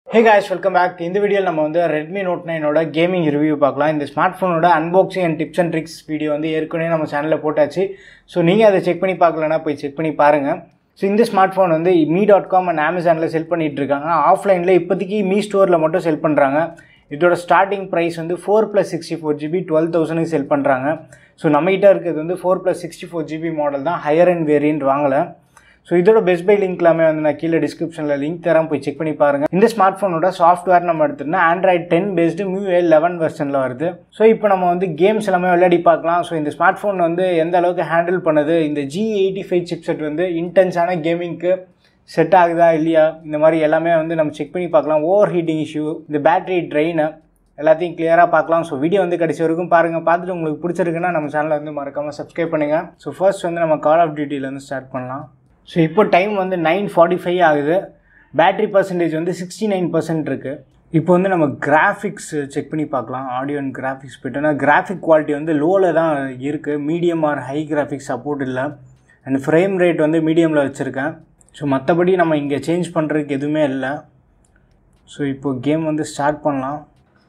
ஹே guys welcome back இந்த வீடியோவில் நம்ம வந்து ரெட்மி நோட் நைனோட கேமிங் ரிவ்யூ பார்க்கலாம் இந்த ஸ்மார்ட் ஃபோனோட unboxing and tips and tricks video வந்து ஏற்கனவே நம்ம சேனலில் போட்டாச்சு ஸோ நீங்கள் அதை செக் பண்ணி பார்க்கலன்னா போய் செக் பண்ணி பாருங்கள் ஸோ இந்த ஸ்மார்ட் ஃபோன் வந்து மீ டாட் காம் அண்ட் அமேசானில் செல் பண்ணிட்டு இருக்காங்க ஆஃப்லைனில் இப்போதைக்கு மீ ஸ்டோரில் மட்டும் செல் பண்ணுறாங்க இதோட ஸ்டார்டிங் ப்ரைஸ் வந்து four plus sixty four GB twelve தௌசண்ட்க்கு செல் பண்ணுறாங்க ஸோ நம்மகிட்ட இருக்கிறது வந்து four plus sixty four GB model தான் ஹையர் அண்ட் வேரியன்ட் வாங்கலை ஸோ இதோட பெஸ்ட் பை லிங்க் எல்லாமே வந்து நான் கீழே டிஸ்கிரிப்ஷனில் லிங்க் தரேன் போய் செக் பண்ணி பாருங்கள் இந்த ஸ்மார்ட் ஃபோனோட சாஃப்ட்வேர் நம்ம எடுத்துட்டோம்னா Android ten based MIUI eleven வெர்ஷனில் வருது ஸோ இப்போ நம்ம வந்து கேம்ஸ் எல்லாமே விளையாடி பார்க்கலாம் ஸோ இந்த ஸ்மார்ட் ஃபோன் வந்து எந்த அளவுக்கு ஹேண்டில் பண்ணுது இந்த ஜி எயிட்டி ஃபைவ் சிப்செட் வந்து இன்டென்ஸான கேமிங்க்கு செட் ஆகுதா இல்லையா இந்த மாதிரி எல்லாமே வந்து நம்ம செக் பண்ணி பார்க்கலாம் ஓவர் ஹீட்டிங் இஷ்யூ இந்த பேட்டரி ட்ரெயினு எல்லாத்தையும் கிளியராக பார்க்கலாம் ஸோ வீடியோ வந்து கடைசி வரைக்கும் பாருங்கள் பார்த்துட்டு உங்களுக்கு பிடிச்சிருக்குன்னா நம்ம சேனலை வந்து மறக்காமல் சப்ஸ்கிரைப் பண்ணுங்கள் ஸோ ஃபர்ஸ்ட் வந்து நம்ம கால் ஆஃப் டியூட்டிலேருந்து ஸ்டார்ட் பண்ணலாம் ஸோ இப்போ டைம் வந்து நைன் ஃபார்ட்டி ஃபைவ் ஆகுது பேட்டரி பர்சன்டேஜ் வந்து சிக்ஸ்டி நைன் பர்சன்ட் இருக்குது இப்போ வந்து நம்ம கிராஃபிக்ஸ் செக் பண்ணி பார்க்கலாம் ஆடியோ அண்ட் கிராஃபிக்ஸ் போய்ட்டோன்னா கிராஃபிக் குவாலிட்டி வந்து லோவில் தான் இருக்குது medium or high graphics support இல்லை அண்ட் ஃப்ரேம் ரேட் வந்து மீடியமில் வச்சுருக்கேன் ஸோ மற்றபடி நம்ம இங்கே சேஞ்ச் பண்ணுறதுக்கு எதுவுமே இல்லை ஸோ இப்போ கேம் வந்து ஸ்டார்ட் பண்ணலாம்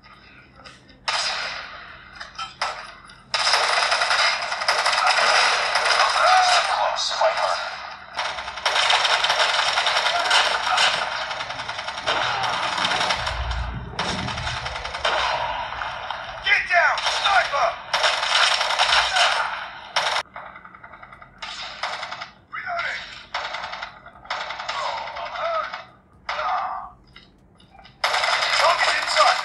Close. Fight hard. Get down! Sniper! Reloading! Oh, I'm hurt. Ah. Target inside.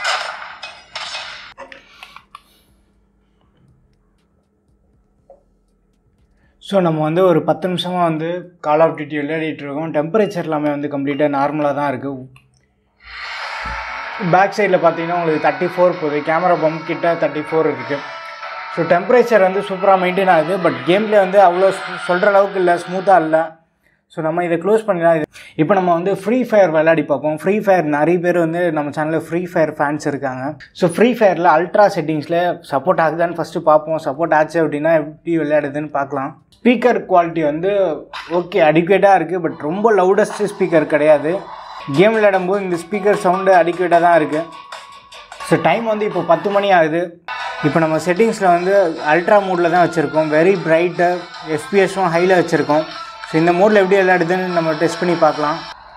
So நம்ம வந்து ஒரு பத்து நிமிஷமாக வந்து கால் ஆஃப் டியூட்டி விளையாடிட்டு இருக்கோம் டெம்பரேச்சர் எல்லாமே வந்து கம்ப்ளீட்டாக நார்மலாக தான் இருக்குது பேக் சைடில் பார்த்தீங்கன்னா உங்களுக்கு தேர்ட்டி ஃபோர் போகுது கேமரா பம்ப் கிட்ட தேர்ட்டி ஃபோர் இருக்குது ஸோ டெம்பரேச்சர் வந்து சூப்பராக மெயின்டைன் ஆகுது பட் கேம்ல வந்து அவ்வளோ சொல்கிற அளவுக்கு இல்லை ஸ்மூத்தாக இல்லை ஸோ நம்ம இதை க்ளோஸ் பண்ணிடலாம் இது இப்போ நம்ம வந்து ஃப்ரீ ஃபயர் விளையாடி பார்ப்போம் ஃப்ரீ ஃபயர் நிறைய பேர் வந்து நம்ம சேனலில் ஃப்ரீ ஃபயர் ஃபேன்ஸ் இருக்காங்க ஸோ ஃப்ரீ ஃபயரில் அல்ட்ரா செட்டிங்ஸில் சப்போர்ட் ஆகுதான்னு ஃபஸ்ட்டு பார்ப்போம் சப்போர்ட் ஆச்சு அப்படின்னா எப்படி விளையாடுதுன்னு பார்க்கலாம் ஸ்பீக்கர் குவாலிட்டி வந்து ஓகே அடிக்குவேட்டாக இருக்குது பட் ரொம்ப லவுடஸ்ட் ஸ்பீக்கர் கிடையாது கேம் விளையாடும்போது இந்த ஸ்பீக்கர் சவுண்டு அடிக்குவேட்டாக தான் இருக்குது ஸோ டைம் வந்து இப்போ பத்து மணி ஆகுது இப்போ நம்ம செட்டிங்ஸில் வந்து அல்ட்ரா மோடில் தான் வச்சுருக்கோம் வெரி பிரைட்டு எஃபிஎஸும் ஹையில் வச்சுருக்கோம் ஸோ இந்த மோடில் எப்படி விளையாடுதுன்னு நம்ம டெஸ்ட் பண்ணி பார்க்கலாம்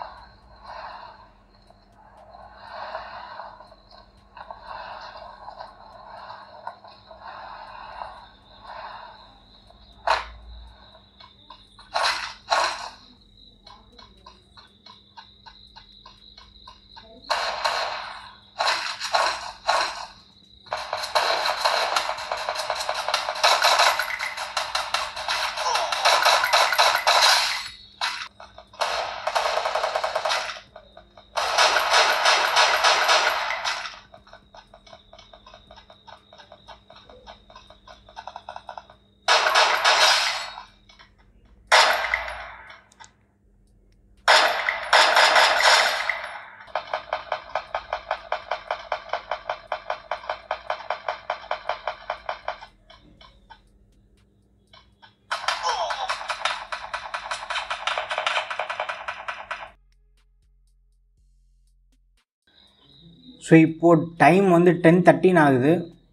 ஸோ இப்போது டைம் வந்து டென் தேர்ட்டின் ஆகுது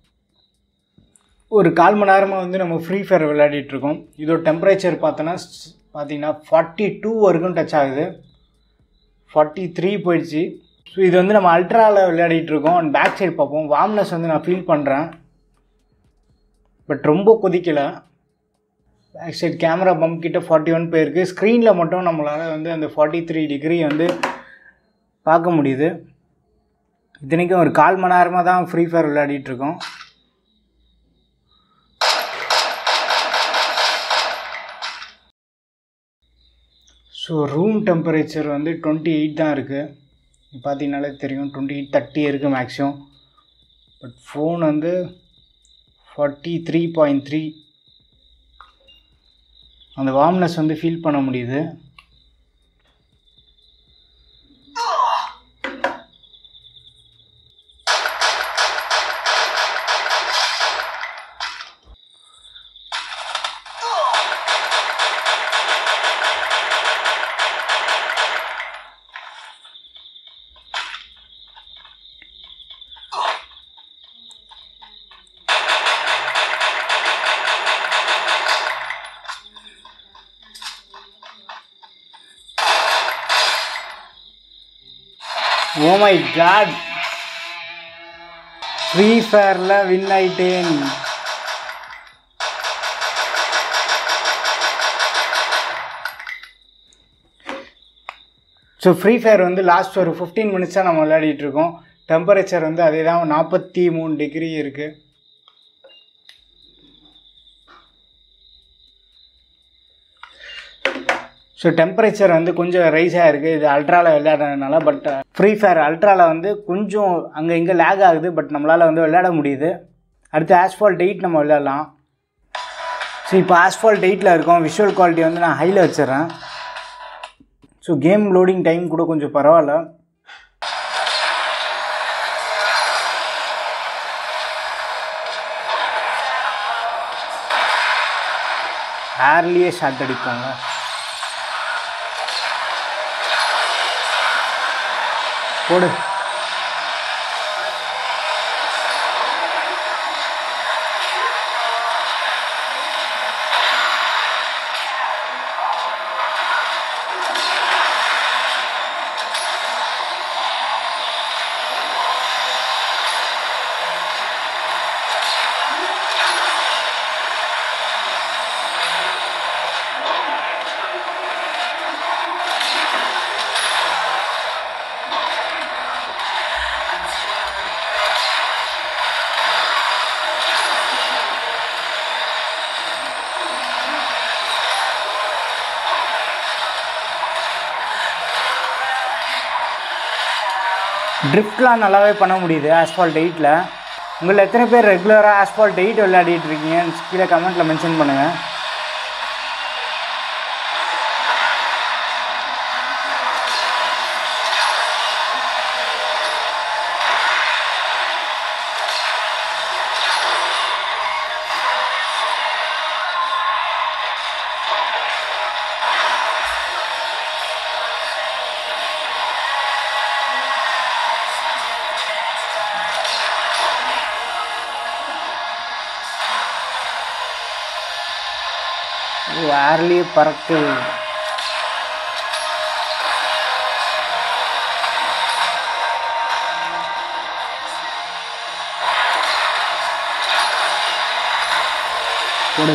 ஒரு கால் மணி நேரமாக வந்து நம்ம ஃப்ரீ ஃபயர் விளையாடிட்டுருக்கோம் இதோட டெம்பரேச்சர் பார்த்தோன்னா ஸ்- பார்த்தீங்கன்னா ஃபார்ட்டி டூ வரைக்கும் டச் ஆகுது ஃபார்ட்டி த்ரீ போயிடுச்சு ஸோ இது வந்து நம்ம அல்ட்ராவில் விளையாடிட்டு இருக்கோம் அண்ட் பேக் சைடு பார்ப்போம் வார்ம்னஸ் வந்து நான் ஃபீல் பண்ணுறேன் பட் ரொம்ப கொதிக்கலை பேக் சைடு கேமரா பம்ப் கிட்ட ஃபார்ட்டி ஒன் போயிருக்கு ஸ்க்ரீனில் மட்டும் நம்மளால் வந்து அந்த ஃபார்ட்டி த்ரீ டிகிரி வந்து பார்க்க முடியுது இத்தனைக்கும் ஒரு கால் மணி நேரமாக தான் ஃப்ரீ ஃபயர் விளையாடிட்டு இருக்கோம் ஸோ ரூம் டெம்பரேச்சர் வந்து டுவெண்ட்டி எயிட் தான் இருக்குது பார்த்தீங்கனாலே தெரியும் டுவெண்ட்டி எயிட் தேர்ட்டி இருக்குது மேக்ஸிமம் பட் ஃபோன் வந்து ஃபார்ட்டி த்ரீ பாயிண்ட் த்ரீ அந்த வார்ம்னஸ் வந்து ஃபீல் பண்ண முடியுது ஓ மை காட் ஃப்ரீ ஃபயரில் வின் ஆயிட்டேன் ஸோ ஃப்ரீ ஃபயர் வந்து லாஸ்ட் ஒரு ஃபிஃப்டீன் மினிட்ஸாக நம்ம விளையாடிட்டு இருக்கோம் டெம்பரேச்சர் வந்து அதே தான் நாற்பத்தி மூணு டிகிரி இருக்குது ஸோ டெம்பரேச்சர் வந்து கொஞ்சம் ரைஸ் ஆகிருக்கு இது அல்ட்ராவில் விளையாடுறதுனால பட் ஃப்ரீ ஃபயர் அல்ட்ராவில் வந்து கொஞ்சம் அங்கே இங்கே லேக் ஆகுது பட் நம்மளால் வந்து விளையாட முடியுது அடுத்து ஆஸ்ஃபால்ட் எயிட் நம்ம விளையாடலாம் ஸோ இப்போ ஆஸ்ஃபால்ட் எயிட்டில் இருக்கோம் விஷுவல் குவாலிட்டி வந்து நான் ஹையில் வச்சிடுறேன் ஸோ கேம் லோடிங் டைம் கூட கொஞ்சம் பரவாயில்ல ஏர்லேயே ஷாட் அடிப்பாங்க போடு ட்ரிஃப்ட்லாம் நல்லாவே பண்ண முடியுது ஆஸ்பால்ட் எயிட்டில் உங்களில் எத்தனை பேர் ரெகுலராக ஆஸ்பால்ட் எயிட் விளையாடிட்டு இருக்கீங்க கீழே கமெண்ட்டில் மென்ஷன் பண்ணுங்கள் ஏர்லேயே பறக்கு கொடு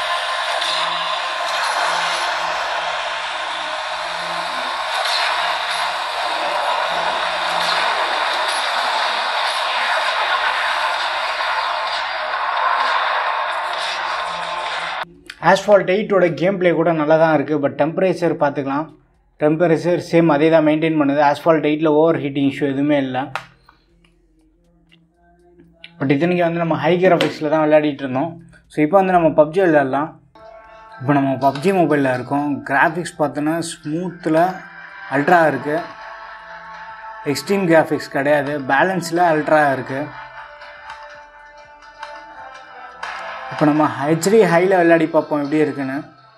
ஆஸ்ஃபால்ட் எயிட்டோட கேம் ப்ளே கூட நல்லா தான் இருக்குது பட் டெம்பரேச்சர் பார்த்துக்கலாம் டெம்பரேச்சர் சேம் அதே தான் மெயின்டைன் பண்ணுது ஆஸ்ஃபால்ட் எயிட்டில் ஓவர் ஹீட்டிங் இஷ்யூ எதுவுமே இல்லை பட் இத்தனைக்கு வந்து நம்ம ஹை கிராஃபிக்ஸில் தான் விளையாடிட்டு இருந்தோம் ஸோ இப்போ வந்து நம்ம பப்ஜி விளையாடலாம் இப்போ நம்ம பப்ஜி மொபைலில் இருக்கோம் கிராஃபிக்ஸ் பார்த்தோன்னா ஸ்மூத்தில் அல்ட்ரா இருக்குது எக்ஸ்ட்ரீம் கிராஃபிக்ஸ் கிடையாது பேலன்ஸில் அல்ட்ரா இருக்குது இப்போ நம்ம ஹெச்டி ஹையில் விளையாடி பார்ப்போம் எப்படி இருக்குன்னு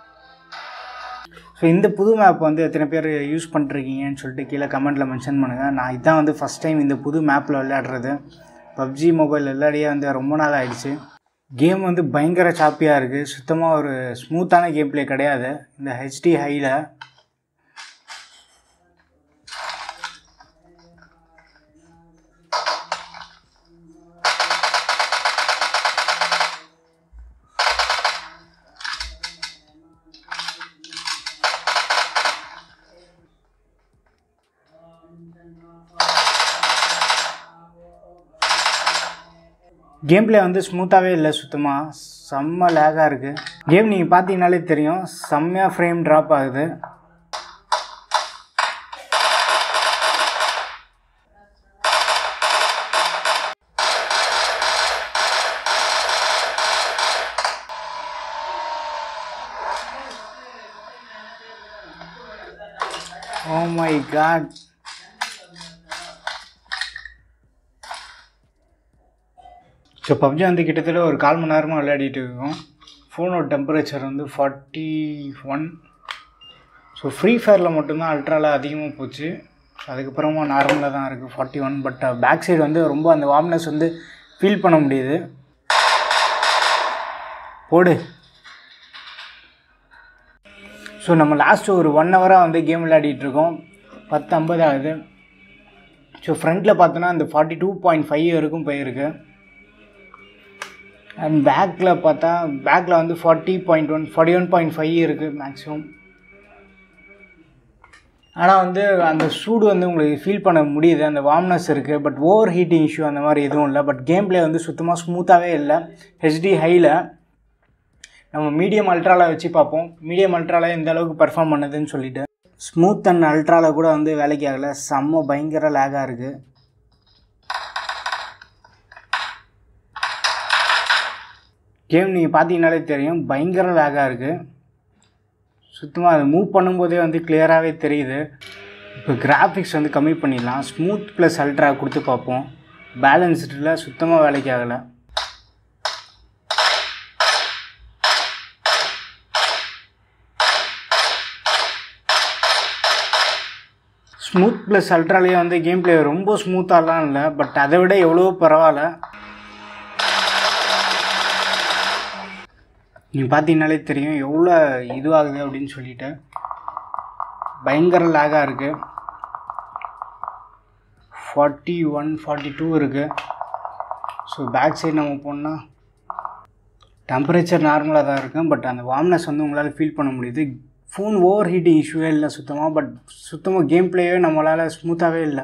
ஸோ இந்த புது மேப் வந்து எத்தனை பேர் யூஸ் பண்ணிருக்கீங்கன்னு சொல்லிட்டு கீழே கமெண்ட்டில் மென்ஷன் பண்ணுங்கள் நான் இதான் வந்து ஃபஸ்ட் டைம் இந்த புது மேப்பில் விளையாடுறது பப்ஜி மொபைல் விளையாடியே வந்து ரொம்ப நாள் ஆயிடுச்சு கேம் வந்து பயங்கர சாப்பியாக இருக்குது சுத்தமாக ஒரு ஸ்மூத்தான கேம் ப்ளே கிடையாது இந்த ஹெச்டி ஹையில் கேம் ப்ளே வந்து ஸ்மூத்தாகவே இல்லை சுத்தமாக செம்ம லேகாக இருக்குது கேம் நீங்கள் பார்த்தீங்கனாலே தெரியும் செம்மையாக ஃப்ரேம் ட்ராப் ஆகுது oh my god so PUBG வந்து கிட்டத்தட்ட ஒரு கால் மணி நேரமாக விளையாடிட்டு இருக்கோம் ஃபோனோட டெம்பரேச்சர் வந்து ஃபார்ட்டி ஒன் ஸோ ஃப்ரீ ஃபயரில் மட்டும்தான் அல்ட்ராவில் அதிகமாக போச்சு ஸோ அதுக்கப்புறமா நார்மலாக தான் இருக்குது forty one but back side வந்து ரொம்ப அந்த வார்ம்னஸ் வந்து ஃபீல் பண்ண முடியுது போடு ஸோ நம்ம லாஸ்ட்டு ஒரு ஒன் ஹவராக வந்து கேம் விளையாடிட்டு இருக்கோம் பத்து ஐம்பது ஆகுது ஸோ ஃப்ரண்ட்டில் பார்த்தோன்னா அந்த ஃபார்ட்டி டூ பாயிண்ட் ஃபைவ் வரைக்கும் போயிருக்கு அண்ட் பேக்கில் பார்த்தா பேக்கில் வந்து forty point one forty one point five இருக்குது மேக்ஸிமம் ஆனால் வந்து அந்த சூடு வந்து உங்களுக்கு ஃபீல் பண்ண முடியுது அந்த வார்ம்னஸ் இருக்குது பட் ஓவர் ஹீட்டிங் இஷ்யூ அந்த மாதிரி எதுவும் இல்லை பட் கேம் ப்ளே வந்து சுத்தமாக ஸ்மூத்தாகவே இல்லை ஹெச்டி ஹையில் நம்ம மீடியம் அல்ட்ராவில் வச்சு பார்ப்போம் மீடியம் அல்ட்ராவில் எந்த அளவுக்கு பெர்ஃபார்ம் பண்ணுதுன்னு சொல்லிட்டு ஸ்மூத் அண்ட் அல்ட்ராவில் கூட வந்து வேலைக்கு ஆகலை செம்ம பயங்கர லேகாக இருக்குது கேம் நீங்கள் பார்த்தீங்கனாலே தெரியும் பயங்கர லேகாக இருக்குது சுத்தமாக அதை மூவ் பண்ணும்போதே வந்து கிளியராகவே தெரியுது இப்போ கிராஃபிக்ஸ் வந்து கம்மி பண்ணிடலாம் ஸ்மூத் ப்ளஸ் அல்ட்ரா கொடுத்து பார்ப்போம் பேலன்ஸ்டில் சுத்தமாக வேலைக்கு ஆகலை ஸ்மூத் ப்ளஸ் அல்ட்ராலேயே வந்து கேம் ப்ளே ரொம்ப ஸ்மூத்தாலாம் இல்லை பட் அதை விட எவ்வளோ பரவாயில்ல நீங்கள் பார்த்தீங்கனாலே தெரியும் எவ்வளோ இதுவாகுது அப்படின்னு சொல்லிட்டு பயங்கர லேகாக இருக்குது ஃபார்ட்டி ஒன் ஃபார்ட்டி டூ இருக்குது ஸோ பேக் சைடு நம்ம போனால் டெம்பரேச்சர் நார்மலாக தான் இருக்கும் பட் அந்த வார்ம்னஸ் வந்து உங்களால் ஃபீல் பண்ண முடியுது ஃபோன் ஓவர் ஹீட்டிங் இஷ்யூவே இல்லை சுத்தமாக பட் சுத்தமாக கேம் பிளேயே நம்மளால் ஸ்மூத்தாகவே இல்லை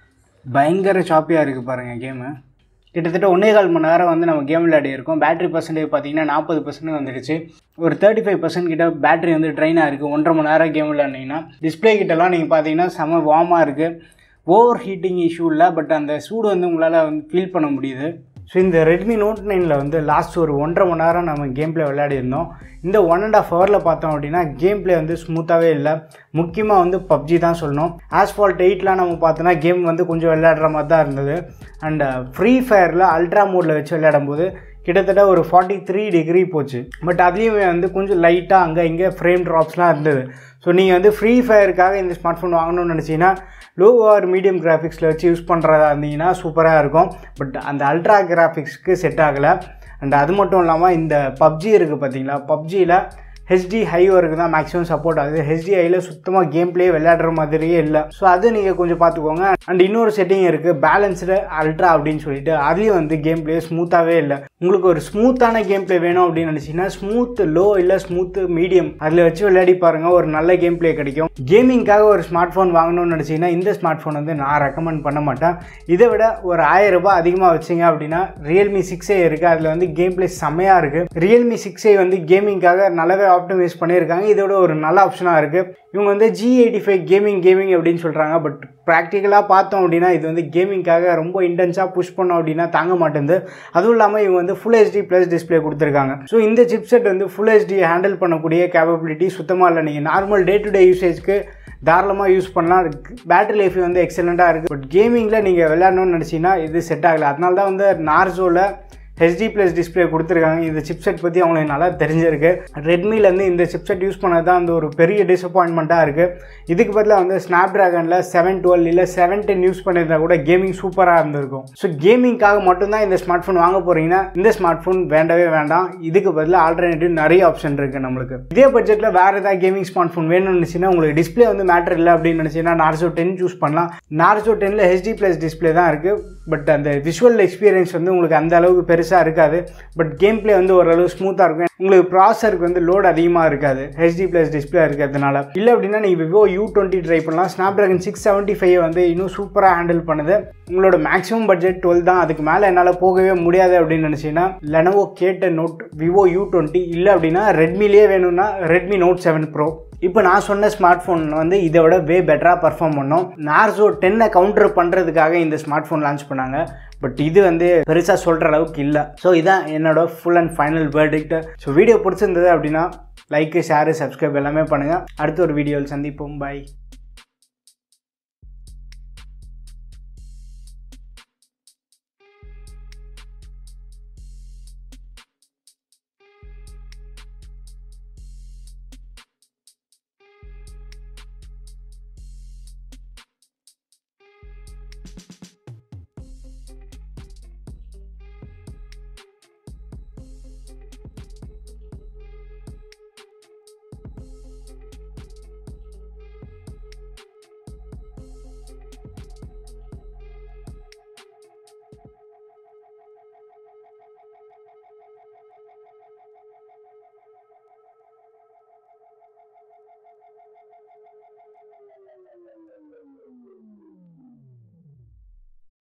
பயங்கர சாப்பியாக இருக்குது பாருங்கள் கேமு கிட்டத்தட்ட ஒன்றே கால் மணி நேரம் வந்து நம்ம கேம் விளையாடி இருக்கோம் பேட்டரி பர்சன்டேஜ் பார்த்தீங்கன்னா நாற்பது பர்சன்ட் வந்துடுச்சு ஒரு தேர்ட்டி ஃபைவ் பர்சன்ட் கிட்ட பேட்டரி வந்து ட்ரைனாக இருக்குது ஒன்றரை மணி நேரம் கேம் விளையாண்டிங்கன்னா டிஸ்பிளே கிட்டலாம் நீங்கள் பார்த்தீங்கன்னா செம வார்மாக இருக்குது ஓவர் ஹீட்டிங் இஷ்யூ இல்லை பட் அந்த சூடு வந்து உங்களால் வந்து ஃபீல் பண்ண முடியுது ஸோ இந்த ரெட்மி நோட் நைனில் வந்து லாஸ்ட் ஒரு ஒன்றரை மணி நேரம் நம்ம கேம் ப்ளே விளையாடி இருந்தோம் இந்த ஒன் அண்ட் ஆஃப் ஹவரில் பார்த்தோம் அப்படின்னா கேம் ப்ளே வந்து ஸ்மூத்தாகவே இல்லை முக்கியமாக வந்து பப்ஜி தான் சொல்லணும் ஆஸ்பால்ட் எயிட்லாம் நம்ம பார்த்தோன்னா கேம் வந்து கொஞ்சம் விளையாடுற மாதிரி தான் இருந்தது அண்ட் ஃப்ரீ ஃபயரில் அல்ட்ரா மோடில் வச்சு விளையாடும் போது கிட்டத்தட்ட ஒரு ஃபார்ட்டி த்ரீ டிகிரி போச்சு பட் அதுலேயுமே வந்து கொஞ்சம் லைட்டாக அங்கே இங்கே ஃப்ரேம் ட்ராப்ஸ்லாம் இருந்தது ஸோ நீங்கள் வந்து ஃப்ரீ ஃபயருக்காக இந்த ஸ்மார்ட் ஃபோன் வாங்கணும்னு நினச்சிங்கன்னா லோ ஆர் மீடியம் கிராஃபிக்ஸில் வச்சு யூஸ் பண்ணுறதா இருந்தீங்கன்னா சூப்பராக இருக்கும் பட் அந்த அல்ட்ரா கிராஃபிக்ஸ்க்கு செட் ஆகலை அண்ட் அது மட்டும் இல்லாமல் இந்த பப்ஜி இருக்குது பார்த்தீங்களா பப்ஜியில் ஹெச்டி ஹை வரைக்கும் தான் மேக்ஸிமம் சப்போர்ட் ஆகுது ஹெச்டி ஹையில் சுத்தமாக கேம் ப்ளே விளையாடுற மாதிரியே இல்லை ஸோ அது நீங்கள் கொஞ்சம் பார்த்துக்கோங்க அண்ட் இன்னொரு செட்டிங் இருக்குது பேலன்ஸ்டு அல்ட்ரா அப்படின்னு சொல்லிட்டு அதுலேயும் வந்து கேம் ப்ளே ஸ்மூத்தாகவே இல்லை உங்களுக்கு ஒரு ஸ்மூத்தான கேம் ப்ளே வேணும் அப்படின்னு நினச்சிங்கன்னா ஸ்மூத் லோ இல்லை ஸ்மூத் மீடியம் அதில் வச்சு விளையாடி பாருங்கள் ஒரு நல்ல கேம் ப்ளே கிடைக்கும் கேமிங்காக ஒரு ஸ்மார்ட் ஃபோன் வாங்கணும்னு நினச்சிங்கன்னா இந்த ஸ்மார்ட் ஃபோன் வந்து நான் ரெக்கமெண்ட் பண்ண மாட்டேன் இதை விட ஒரு ஆயிரம் ரூபாய் அதிகமாக வச்சிங்க அப்படின்னா ரியல்மி சிக்ஸ் ஏ இருக்குது அதில் வந்து கேம் ப்ளே செம்மையாக இருக்குது ரியல்மி சிக்ஸ் ஏ வந்து கேமிங்காக நல்லாவே ஆப்டிமைஸ் பண்ணியிருக்காங்க இதோட ஒரு நல்ல ஆப்ஷனாக இருக்குது இவங்க வந்து G eighty five gaming gaming அப்படின்னு சொல்கிறாங்க பட் ப்ராக்டிக்கலாக பார்த்தோம் அப்படின்னா இது வந்து கேமிங்காக ரொம்ப இன்டென்ஸாக புஷ் பண்ணோம் அப்படின்னா தாங்க மாட்டேங்குது அதுவும் இல்லாமல் இவங்க வந்து ஃபுல் ஹெச்டி ப்ளஸ் டிஸ்பிளே கொடுத்துருக்காங்க ஸோ இந்த சிப்செட் வந்து ஃபுல் ஹெச்டி ஹேண்டில் பண்ணக்கூடிய கேப்பபிலிட்டி சுத்தமாக இல்லை நீங்கள் நார்மல் டே டு டே யூசேஜ்க்கு தாராளமாக யூஸ் பண்ணலாம் பேட்டரி லைஃப் வந்து எக்ஸலண்ட்டாக இருக்குது பட் கேமிங்கில் நீங்கள் விளையாடணும்னு நினச்சிங்கன்னா இது செட் ஆகலை அதனால தான் வந்து நார்சோவில் ஹெச்டி ப்ளஸ் டிஸ்பிளே கொடுத்துருக்காங்க இந்த சிப்செட் பற்றி அவங்களுக்கு நல்லா தெரிஞ்சிருக்கு ரெட்மிலேருந்து இந்த சிப்செட் யூஸ் பண்ணது தான் வந்து ஒரு பெரிய டிசப்பாயின்மெண்ட்டாக இருக்குது இதுக்கு பதிலாக வந்து ஸ்னாப் ட்ராகனில் செவன் டுவெல் இல்லை செவன் டென் யூஸ் பண்ணியிருந்தா கூட கேமிங் சூப்பராக இருந்திருக்கும் ஸோ கேமிங்காக மட்டும்தான் இந்த ஸ்மார்ட் ஃபோன் வாங்க போகிறீங்கன்னா இந்த ஸ்மார்ட் ஃபோன் வேண்டவே வேண்டாம் இதுக்கு பதிலாக ஆல்டர்னேட்டிவ் நிறைய ஆப்ஷன் இருக்குது நம்மளுக்கு இதே பட்ஜெட்டில் வேறு ஏதாவது கேமிங் ஸ்மார்ட் ஃபோன் வேணும்னு நினச்சின்னா உங்களுக்கு டிஸ்பிளே வந்து மேட்டர் இல்லை அப்படின்னு நினச்சிங்கன்னா நார்சோ டென் சூஸ் பண்ணலாம் நார்சோ டெனில் ஹெச்டி ப்ளஸ் டிஸ்பிளே தான் இருக்குது பட் அந்த விஷுவல் எக்ஸ்பீரியன்ஸ் வந்து உங்களுக்கு அந்த அளவுக்கு பெருசாக இருக்காது பட் கேம் ப்ளே வந்து ஓரளவு ஸ்மூத்தாக இருக்கும் உங்களுக்கு ப்ராசருக்கு வந்து லோட் அதிகமாக இருக்காது ஹெச்டி ப்ளஸ் டிஸ்பிளே இருக்கிறதுனால இல்லை அப்படின்னா நீங்கள் விவோ யூ டுவெண்ட்டி ட்ரை பண்ணலாம் Snapdragon six seventy five வந்து இன்னும் சூப்பராக ஹேண்டில் பண்ணுது உங்களோட மேக்ஸிமம் பட்ஜெட் டுவெல் தான் அதுக்கு மேலே என்னால் போகவே முடியாது அப்படின்னு நினச்சிங்கன்னா லெனவோ கேட்ட நோட் விவோ யூ டுவெண்ட்டி இல்லை அப்படின்னா ரெட்மிலேயே வேணும்னா ரெட்மி நோட் செவன் ப்ரோ இப்போ நான் சொன்ன ஸ்மார்ட் ஃபோன் வந்து இதை விட வே பெட்டராக பர்ஃபார்ம் பண்ணோம் நார்சோ டென்னை கவுண்டர் பண்ணுறதுக்காக இந்த ஸ்மார்ட் ஃபோன் லான்ச் பண்ணாங்க பட் இது வந்து பெருசாக சொல்கிற அளவுக்கு இல்லை ஸோ இதான் என்னோட full and final verdict so video பிடிச்சிருந்தது அப்படின்னா லைக்கு ஷேரு சப்ஸ்கிரைப் எல்லாமே பண்ணுங்கள் அடுத்த ஒரு வீடியோவில் சந்திப்போம் பாய்